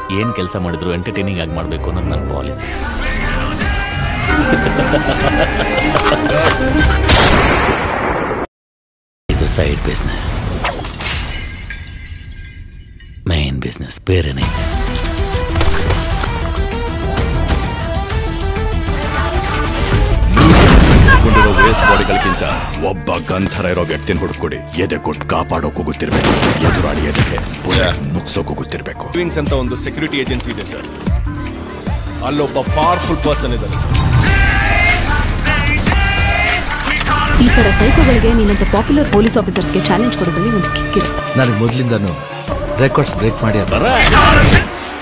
ಏನು ಕೆಲಸ ಮಾಡಿದ್ರು ಎಂಟರ್ಟೈನಿಂಗ್ ಆಗಿ ಮಾಡಬೇಕು ಅನ್ನೋದು ನನ್ನ ಪಾಲಿಸಿ ಇದು ಸೈಡ್ ಬಿಸ್ನೆಸ್ ಮೇನ್ ಬಿಸ್ನೆಸ್ ಬೇರೆನೇ ಇದೆ ಕೊಂಡಿರೋ ವೇಸ್ಟ್ ಬಾಡಿಗಳಿಗಿಂತ ಒಬ್ಬ ಗಂಧರ ಇರೋ ವ್ಯಕ್ತಿನ ಹುಡುಕೊಡಿ ಎದೆ ಕೊಟ್ಟು ಕಾಪಾಡೋಕು ಗೊತ್ತಿರ್ಬೇಕು ಎದುರಾಳಿ ಎದೆಗೆ ಬುಲೆಟ್ ನುಗ್ಸೋಕು ಗೊತ್ತಿರ್ಬೇಕು ವಿಂಗ್ಸ್ ಅಂತ ಒಂದು ಸೆಕ್ಯೂರಿಟಿ ಏಜೆನ್ಸಿ ಇದೆ ಸರ್ ಅಲ್ಲೊಬ್ಬ ಪವರ್ಫುಲ್ ಪರ್ಸನ್ ಇದ್ದಾನೆ ಸರ್ ಈ ತರ ಸೈಕೋಗಳಿಗೆ ನೀನಂತ ಪಾಪ್ಯುಲರ್ ಪೊಲೀಸ್ ಆಫೀಸರ್ಸ್ಗೆ ಚಾಲೆಂಜ್ ಕೊಡೋದ್ರಲ್ಲಿ ಒಂದು ಕಿಕ್ಕಿರುತ್ತೆ ನನಗೆ ಮೊದಲಿಂದನೂ ರೆಕಾರ್ಡ್ಸ್ ಬ್ರೇಕ್ ಮಾಡಿ ಅಭ್ಯಾಸ.